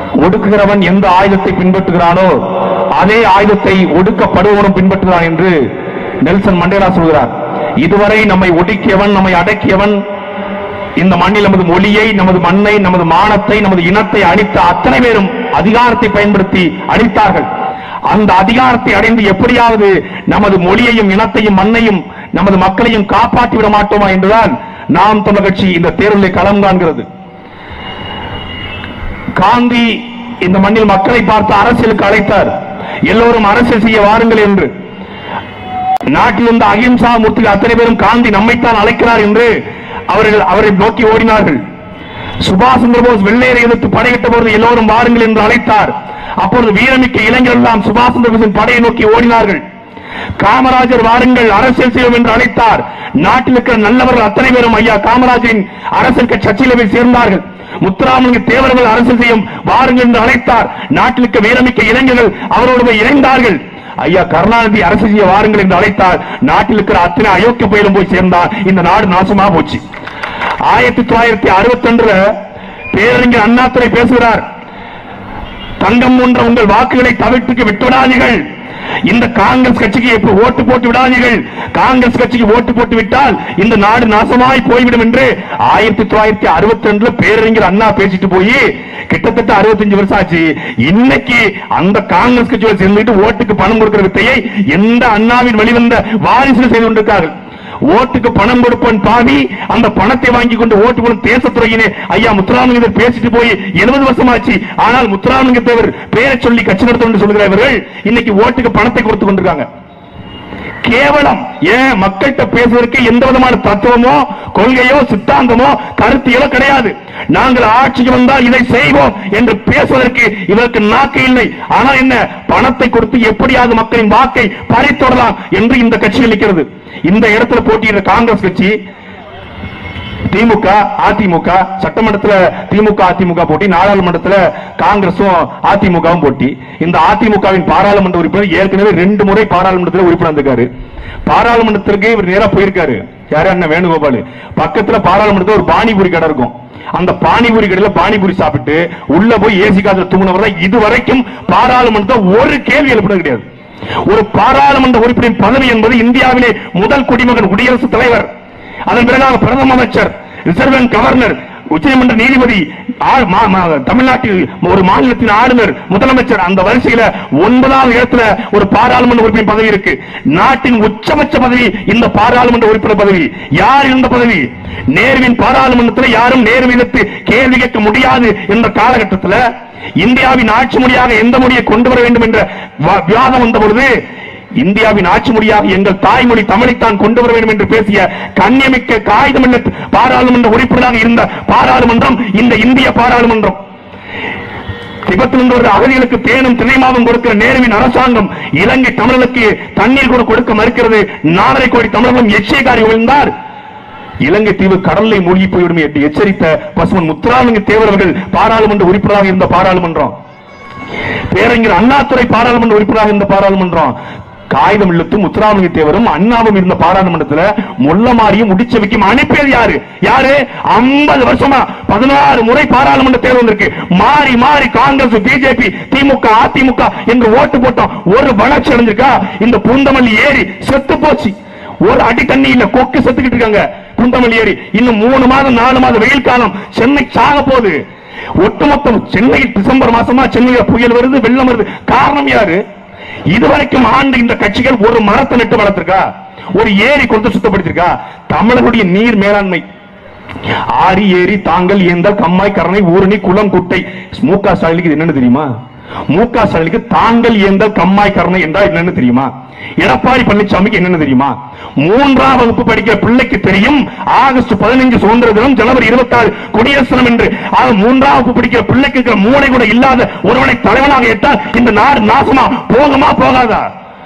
ஒடுக்குகிறவன் எந்த ஆயுதத்தை பின்பற்றுகிறானோ அதே ஆயுதத்தை ஒடுக்கப்படுபவனும் பின்பற்றுகிறான் என்று நெல்சன் மண்டேலா சொல்கிறார் இதுவரை நம்மை ஒடுக்கியவன் நம்மை அடக்கியவன் இந்த மண்ணில் நமது மொழியை நமது மண்ணை நமது மானத்தை நமது இனத்தை அழித்த அத்தனை பேரும் அதிகாரத்தை பயன்படுத்தி அழித்தார்கள் அந்த அதிகாரத்தை அடைந்து எப்படியாவது நமது மொழியையும் இனத்தையும் மண்ணையும் நமது மக்களையும் காப்பாற்றி விட மாட்டோமா என்றுதான் நாம் தமிழர் கட்சி இந்த தேர்தலை களம் காண்கிறது காந்தி இந்த மண்ணில் மக்களை பார்த்து அரசியலுக்கு அழைத்தார் எல்லோரும் அரசியல் செய்ய வாருங்கள் என்று நாட்டில் இருந்த அகிம்சா மூர்த்திகள் அத்தனை பேரும் காந்தி நம்மைத்தான் அழைக்கிறார் என்று அவர்கள் அவரை நோக்கி ஓடினார்கள் சுபாஷ் சந்திர போஸ் வெள்ளையரை எதிர்த்து படையிட்ட போது எல்லோரும் வாருங்கள் என்று அழைத்தார் அப்பொழுது வீரமிக்க இளைஞர்கள் எல்லாம் சுபாஷ் சந்திர போஸின் படையை நோக்கி ஓடினார்கள் காமராஜர் வாருங்கள் அரசியல் செய்வோம் என்று அழைத்தார் நாட்டில் இருக்கிற நல்லவர்கள் அத்தனை பேரும் ஐயா காமராஜரின் அரசியல் கட்சி கட்சியில போய் சேர்ந்தார்கள் முத்துராமலிங்க தேவர்கள் அரசியல் செய்யும் வாருங்கள் என்று அழைத்தார் நாட்டில் இருக்க வீரமிக்க இளைஞர்கள் அவரோடு போய் இணைந்தார்கள் ஐயா கருணாநிதி அரசு செய்ய வாருங்கள் என்று அழைத்தார் நாட்டில் இருக்கிற அத்தனை அயோக்கிய பயிலும் போய் சேர்ந்தார் இந்த நாடு நாசமா போச்சு ஆயிரத்தி தொள்ளாயிரத்தி அறுபத்தி ஒன்றுல பேரறிஞர் அண்ணாதுரை பேசுகிறார் தங்கம் போன்ற உங்கள் வாக்குகளை தவிர்த்துக்கு விட்டுவிடாதீர்கள் இந்த காங்கிரஸ் கட்சிக்கு இப்ப ஓட்டு போட்டு விடாதீர்கள் காங்கிரஸ் கட்சிக்கு ஓட்டு போட்டு விட்டால் இந்த நாடு நாசமாய் போய்விடும் என்று ஆயிரத்தி தொள்ளாயிரத்தி அறுபத்தி ரெண்டுல பேரறிஞர் அண்ணா பேசிட்டு போய் கிட்டத்தட்ட அறுபத்தஞ்சு வருஷம் ஆச்சு இன்னைக்கு அந்த காங்கிரஸ் கட்சியோட சேர்ந்துட்டு ஓட்டுக்கு பணம் கொடுக்கிற வித்தையை எந்த அண்ணாவின் வெளிவந்த வாரிசுகள் செய்து கொண்டிருக்கார்கள் ஓட்டுக்கு பணம் கொடுப்பவன் பாவி அந்த பணத்தை வாங்கி கொண்டு ஓட்டு போடும் தேசத்துறையினே ஐயா முத்துராமலிங்கர் பேசிட்டு போய் எழுபது வருஷம் ஆச்சு ஆனால் முத்துராமலிங்க தேவர் பேரை சொல்லி கட்சி நடத்தும் என்று சொல்கிறவர்கள் இன்னைக்கு ஓட்டுக்கு பணத்தை கொடுத்து கொண்டிருக்காங்க கேவலம் ஏன் மக்கள்கிட்ட பேசுவதற்கு எந்த விதமான தத்துவமோ கொள்கையோ சித்தாந்தமோ கருத்தியலோ கிடையாது நாங்கள் ஆட்சிக்கு வந்தால் இதை செய்வோம் என்று பேசுவதற்கு இதற்கு நாக்கு இல்லை ஆனா என்ன பணத்தை கொடுத்து எப்படியாவது மக்களின் வாக்கை பறித்தொடலாம் என்று இந்த கட்சிகள் நிற்கிறது இந்த இடத்துல போட்டியிடுற காங்கிரஸ் கட்சி திமுக அதிமுக சட்டமன்றத்துல திமுக அதிமுக போட்டி நாடாளுமன்றத்துல காங்கிரசும் அதிமுகவும் போட்டி இந்த அதிமுகவின் பாராளுமன்ற உறுப்பினர் ஏற்கனவே ரெண்டு முறை பாராளுமன்றத்தில் உறுப்பினர் இருக்காரு பாராளுமன்றத்திற்கு இவர் நேரா போயிருக்காரு யாரு அண்ணன் வேணுகோபால் பக்கத்துல பாராளுமன்றத்துல ஒரு பானிபூரி கடை இருக்கும் அந்த பானிபூரி கடையில பானிபூரி சாப்பிட்டு உள்ள போய் ஏசி காத்துல தூங்கினவர் தான் இதுவரைக்கும் பாராளுமன்றத்தில் ஒரு கேள்வி எழுப்பினது கிடையாது ஒரு பாராளுமன்ற உறுப்பினரின் பதவி என்பது இந்தியாவிலே முதல் குடிமகன் குடியரசுத் தலைவர் அதன் பிறகாக பிரதம அமைச்சர் ரிசர்வ் பேங்க் கவர்னர் உச்சநீதிமன்ற நீதிபதி ஆ- மா- மா- தமிழ்நாட்டில் ஒரு மாநிலத்தின் ஆளுநர் முதலமைச்சர் அந்த வரிசையில ஒன்பதாவது இடத்துல ஒரு பாராளுமன்ற உறுப்பினர் பதவி இருக்கு நாட்டின் உச்சபட்ச பதவி இந்த பாராளுமன்ற உறுப்பினர் பதவி யார் இருந்த பதவி நேருவின் பாராளுமன்றத்தில் யாரும் நேரு மீதத்து கேள்வி கேட்க முடியாது என்ற காலகட்டத்தில் இந்தியாவின் ஆட்சி மொழியாக எந்த மொழியை கொண்டு வர வேண்டும் என்ற வ- விவாதம் வந்த பொழுது இந்தியாவின் ஆட்சி மொழியாக எங்கள் தாய்மொழி தமிழைத்தான் கொண்டு வர வேண்டும் என்று பேசிய கண்ணியமிக்க காகிதமில்ல பாராளுமன்ற உறுப்பினராக இருந்த பாராளுமன்றம் இந்த இந்திய பாராளுமன்றம் திபத்திலிருந்து ஒரு அகதிகளுக்கு தேனும் திணைமாவும் கொடுக்கிற நேருவின் அரசாங்கம் இலங்கை தமிழர்களுக்கு தண்ணீர் கூட கொடுக்க மறுக்கிறது நாலரை கோடி தமிழர்களும் எச்சரிக்காரி விழுந்தார் இலங்கை தீவு கடல்லை மூழ்கி போய்விடும் என்று எச்சரித்த பசுமன் முத்துராமலிங்க தேவரவர்கள் பாராளுமன்ற உறுப்பினராக இருந்த பாராளுமன்றம் பேரறிஞர் அண்ணாதுரை பாராளுமன்ற உறுப்பினராக இருந்த பாராளுமன்றம் காகிதம் இல்லத்தும் முத்துராமலிங்க தேவரும் அண்ணாவும் இருந்த பாராளுமன்றத்துல முள்ளமாரியும் முடிச்சவைக்கும் அனுப்பியது யாரு யாரு 50 வருஷமா பதினாறு முறை பாராளுமன்ற தேர்தல் வந்திருக்கு மாறி மாறி காங்கிரஸ் பிஜேபி திமுக அதிமுக என்று ஓட்டு போட்டோம் ஒரு வளர்ச்சி அடைஞ்சிருக்கா இந்த பூந்தமல்லி ஏறி செத்து போச்சு ஒரு அடி தண்ணி இல்ல கொக்கு செத்துக்கிட்டு இருக்காங்க குண்டமல்லி ஏரி இன்னும் மூணு மாதம் நாலு மாதம் வெயில் காலம் சென்னை சாக போகுது ஒட்டுமொத்தம் சென்னை டிசம்பர் மாசமா சென்னையில புயல் வருது வெள்ளம் வருது காரணம் யாரு இதுவரைக்கும் ஆண்டு இந்த கட்சிகள் ஒரு மரத்தை நட்டு வளர்த்திருக்கா ஒரு ஏரி கொடுத்து சுத்தப்படுத்திருக்கா தமிழர்களுடைய நீர் மேலாண்மை ஆரி ஏரி தாங்கல் ஏந்தல் கம்மாய் கரணை ஊரணி குளம் குட்டை மு க ஸ்டாலினுக்கு இது என்னன்னு தெரியுமா மு க ஸ்டாலினுக்கு தாங்கல் ஏந்தல் கம்மாய் கரணை என்றால் என்னன்னு தெரியுமா எடப்பாடி பழனிசாமிக்கு என்னன்னு தெரியுமா மூன்றாம் வகுப்பு படிக்கிற பிள்ளைக்கு தெரியும் ஆகஸ்ட் பதினைஞ்சு சுதந்திர தினம் ஜனவரி இருபத்தி ஆறு குடியரசு தினம் என்று ஆக மூன்றாம் வகுப்பு படிக்கிற பிள்ளைக்கு இருக்கிற மூளை கூட இல்லாத ஒருவனை தலைவனாக ஏற்றால் இந்த நாடு நாசமா போகுமா போகாதா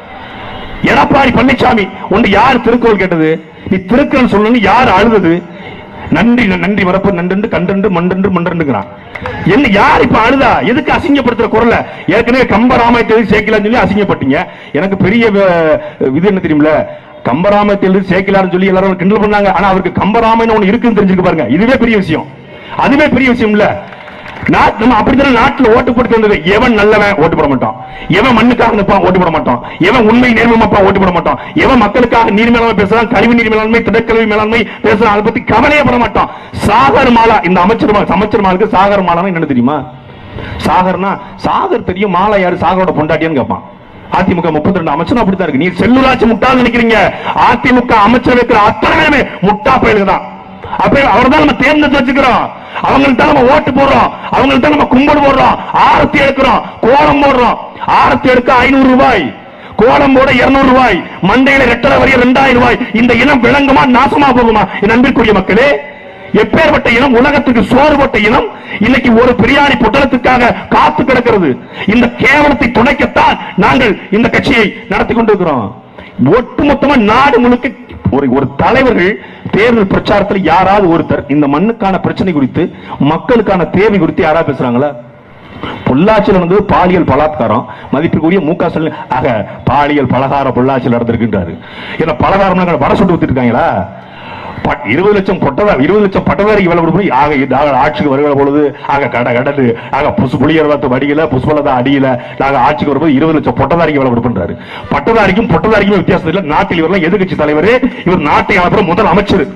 எடப்பாடி பழனிசாமி ஒன்று யார் திருக்குறள் கேட்டது நீ திருக்குறள் சொல்லணும் யார் அழுதது நன்றி நன்றி வரப்பு நன்றென்று கண்டென்று மண்டென்று மன்றென்றுங்கிறான் என்ன யார் இப்ப அழுதா எதுக்கு அசிங்கப்படுத்துற குரல ஏற்கனவே கம்பராமாயத்தை எழுதி சேர்க்கலாம்னு சொல்லி அசிங்கப்பட்டீங்க எனக்கு பெரிய அஹ், இது என்ன தெரியுமில கம்பராமாயத்தை எழுதி சேர்க்கலாம்னு சொல்லி எல்லாரும் கிண்டல் பண்ணாங்க ஆனா அவருக்கு கம்பராமாயணம் ஒண்ணு இருக்குன்னு தெரிஞ்சுக்க பாருங்க இதுவே பெரிய விஷயம் அதுவே பெரிய விஷயம் இல்ல நாட்- நம்ம அப்படித்தான் நாட்டுல ஓட்டு போட்டு வந்தது எவன் நல்லவன் ஓட்டு போட மாட்டான் எவன் மண்ணுக்காக நிற்பான் ஓட்டு போட மாட்டான் எவன் உண்மை நேர்மமாப்பா ஓட்டு போட மாட்டான் எவன் மக்களுக்காக நீர் மேலாண்மை பேசுறான் கழிவு நீர் மேலாண்மை திடக்கழிவு மேலாண்மை பேசுறான் அதை பத்தி கவலையே பட மாட்டான் சாகர் மாலா இந்த அமைச்சர் மா- அமைச்சர் மாலுக்கு சாகர் மாலான்னு என்ன தெரியுமா சாகர்னா சாகர் தெரியும் மாலா யாரு சாகரோட பொண்டாட்டியான்னு கேட்பான் அதிமுக முப்பத்தி ரெண்டு அமைச்சர் அப்படித்தான் இருக்கு நீ செல்லுராட்சி முட்டாள் நினைக்கிறீங்க அதிமுக அமைச்சர் இருக்கிற அத்தனை பேருமே முட்டா பயலுக்கு தான் அப்ப அவர் தான் நம்ம தேர்ந்தெடுத்து வச்சுக்கிறோம் அவங்களுக்கு தான் நம்ம ஓட்டு போடுறோம் அவங்களுக்கு தான் நம்ம கும்பிடு போடுறோம் ஆரத்தி எடுக்கிறோம் கோலம் போடுறோம் ஆரத்தி எடுக்க ஐநூறு ரூபாய் கோலம் போட இருநூறு ரூபாய் மண்டையில ரெட்டரை வரைய ரெண்டாயிரம் ரூபாய் இந்த இனம் விளங்குமா நாசமா போகுமா என் அன்பிற்குரிய மக்களே எப்பேற்பட்ட இனம் உலகத்துக்கு சோறு போட்ட இனம் இன்னைக்கு ஒரு பிரியாணி பொட்டலத்துக்காக காத்து கிடக்கிறது இந்த கேவலத்தை துடைக்கத்தான் நாங்கள் இந்த கட்சியை நடத்தி கொண்டிருக்கிறோம் ஒட்டுமொத்தமா நாடு முழுக்க ஒரு ஒரு தலைவர்கள் தேர்தல் பிரச்சாரத்தில் யாராவது ஒருத்தர் இந்த மண்ணுக்கான பிரச்சனை குறித்து மக்களுக்கான தேவை குறித்து யாராவது பேசுறாங்களா பொள்ளாச்சியில் நடந்தது பாலியல் பலாத்காரம் மதிப்பிற்குரிய மு க ஸ்டாலின் ஆக பாலியல் பலகார பொள்ளாச்சியில் நடந்திருக்கின்றாரு ஏன்னா பலகாரம் வர சுட்டு வித்துட்டு இருக்காங்களா ப- இருபது லட்சம் பொட்டதார் இருபது லட்சம் பட்டதாரிக்கு வேலை கொடுப்போம் ஆக இது ஆக ஆட்சிக்கு வருகிற பொழுது ஆக கட கடது ஆக புசு புளியரத்து வடியில புஷ்பலதா அடியில நாங்க ஆட்சிக்கு வரும்போது இருபது லட்சம் பொட்டதாரிக்கு வேலை கொடுப்பன்றாரு பட்டதாரிக்கும் பொட்டதாரிக்கும் வித்தியாசம் இல்ல நாட்டில் இவரெல்லாம் எதிர்க்கட்சி தலைவர் இவர் நாட்டை ஆளுகிற முதல் அமைச்சர்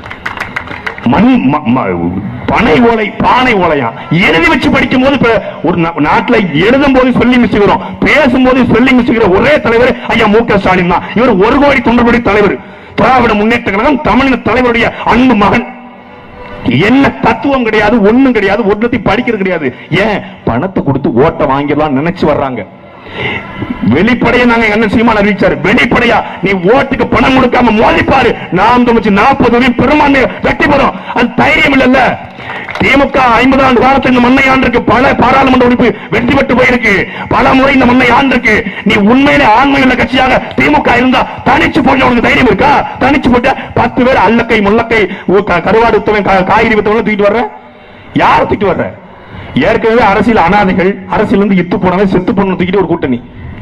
மண் ம- ம- பனை ஓலை பானை ஓலையா எழுதி வச்சு படிக்கும் போது இப்ப ஒரு நா- நாட்டுல எழுதும் போது சொல்லி மிச்சுகிறோம் பேசும்போது சொல்லி மிச்சுகிற ஒரே தலைவர் ஐயா மு க ஸ்டாலின் தான் இவர் ஒரு கோடி தொண்டர் கோடி தலைவர் திராவிட முன்னேற்ற கழகம் தமிழின தலைவருடைய அன்பு மகன் என்ன தத்துவம் கிடையாது ஒண்ணும் கிடையாது ஒன்னத்தையும் படிக்கிறது கிடையாது ஏன் பணத்தை கொடுத்து ஓட்ட வாங்கிடலாம் நினைச்சு வர்றாங்க வெளிப்படையா நாங்க என்ன சீமான் அறிவிச்சாரு வெளிப்படையா நீ ஓட்டுக்கு பணம் கொடுக்காம மோதிப்பாரு நாம் தமிச்சு நாற்பது பெரும்பான்மை வெற்றி பெறும் அது தைரியம் இல்லல்ல திமுக ஐம்பது ஆண்டு காலத்தில் இந்த மண்ணை ஆண்டிருக்கு பல பாராளுமன்ற உறுப்பு வெற்றி பெற்று போயிருக்கு பல முறை இந்த மண்ணை ஆண்டிருக்கு நீ உண்மையிலே ஆண்மையுள்ள கட்சியாக திமுக இருந்தா தனிச்சு போட்டு உனக்கு தைரியம் இருக்கா தனிச்சு போட்டு பத்து பேர் அல்லக்கை முள்ளக்கை ஊ- க- கருவாடு வித்தவன் க- காய்கறி வித்தவன் தூக்கிட்டு வர்ற யார தூக்கிட்டு வர்ற ஏற்கனவே அரசியல் அனாதைகள் அரசியல் இருந்து இத்து போனவன் செத்து போன தூக்கிட்டு ஒரு கூட்டணி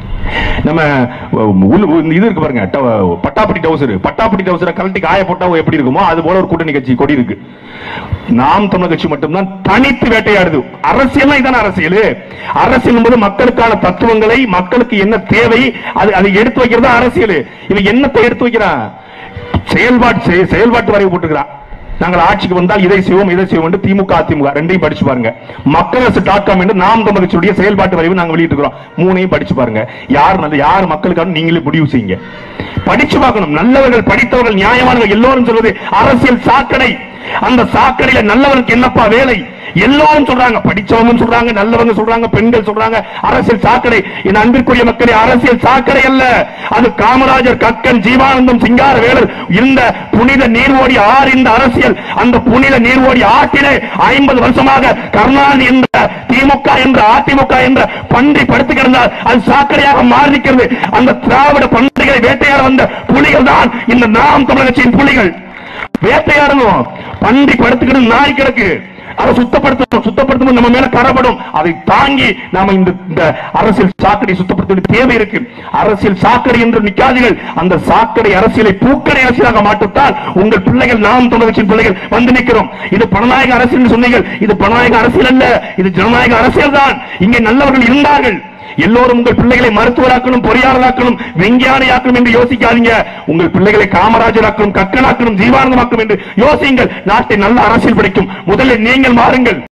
நம்ம உம், உள் உள் இது இருக்கு பாருங்க ட- பட்டாப்பட்டி டவுசர் பட்டாப்பட்டி டவுசரை கழட்டி காய போட்டா எப்படி இருக்குமோ அது போல ஒரு கூட்டணி கட்சி கொடி இருக்கு நாம் தமிழர் கட்சி மட்டும்தான் தனித்து வேட்டையாடுது அரசியல் இதான அரசியல் அரசியல் என்பது மக்களுக்கான தத்துவங்களை மக்களுக்கு என்ன தேவை அது அதை எடுத்து வைக்கிறது தான் அரசியல் இவன் என்னத்தை எடுத்து வைக்கிறான் செயல்பாட்டு செய- செயல்பாட்டு வரைவு போட்டுக்கிறான் நாங்கள் ஆட்சிக்கு வந்தால் இதை செய்வோம் இதை செய்வோம் என்று திமுக அதிமுக ரெண்டையும் படிச்சு பாருங்க மக்கள் டாட் காம் என்று நாம் தமிழ் கட்சியுடைய செயல்பாட்டு வரைவு நாங்க வெளியிட்டிருக்கிறோம் மூணையும் படிச்சு பாருங்க யார் நல்ல யார் மக்களுக்கான நீங்களே முடிவு செய்யுங்க படிச்சு பார்க்கணும் நல்லவர்கள் படித்தவர்கள் நியாயமானவர்கள் எல்லோரும் சொல்வது அரசியல் சாக்கடை அந்த சாக்கடையில நல்லவனுக்கு என்னப்பா வேலை எல்லோரும் சொல்றாங்க படிச்சவங்க சொல்றாங்க நல்லவங்க சொல்றாங்க பெண்கள் சொல்றாங்க அரசியல் சாக்கடை என் அன்பிற்குரிய மக்களே அரசியல் சாக்கடை அல்ல அது காமராஜர் கக்கன் ஜீவானந்தம் சிங்கார வேலர் இந்த புனித நீர்வோடி ஆறு இந்த அரசியல் அந்த புனித நீர்வோடி ஆற்றிலே ஐம்பது வருஷமாக கருணாநிதி என்ற திமுக என்ற அதிமுக என்ற பன்றி படுத்து கிடந்தால் அது சாக்கடையாக மாறி நிற்கிறது அந்த திராவிட பன்றிகளை வேட்டையாட வந்த புலிகள் தான் இந்த நாம் தமிழர் கட்சியின் புலிகள் வேட்டையாடணும் பன்றி படுத்துக்கிட்டு நாய் கிடக்கு அதை சுத்தப்படுத்தணும் சுத்தப்படுத்தணும் நம்ம மேல கரப்படும் அதை தாங்கி நாம இந்த இந்த அரசியல் சாக்கடை சுத்தப்படுத்த வேண்டிய தேவை இருக்கு அரசியல் சாக்கடை என்று நிக்காதீர்கள் அந்த சாக்கடை அரசியலை பூக்கடை அரசியலாக மாற்றத்தால் உங்கள் பிள்ளைகள் நாம் தொடர்ச்சியின் பிள்ளைகள் வந்து நிற்கிறோம் இது பணநாயக அரசியல் என்று சொன்னீர்கள் இது பணநாயக அரசியல் அல்ல இது ஜனநாயக அரசியல் தான் இங்கே நல்லவர்கள் இருந்தார்கள் எல்லோரும் உங்கள் பிள்ளைகளை மருத்துவராக்கணும் பொறியாளராக்கணும் விஞ்ஞானியாக்கணும் என்று யோசிக்காதீங்க உங்கள் பிள்ளைகளை காமராஜராக்கணும் கக்கனாக்கணும் ஜீவானந்தமாக்கணும் என்று யோசியுங்கள் நாட்டை நல்ல அரசியல் படைக்கும் முதலில் நீங்கள் மாறுங்கள்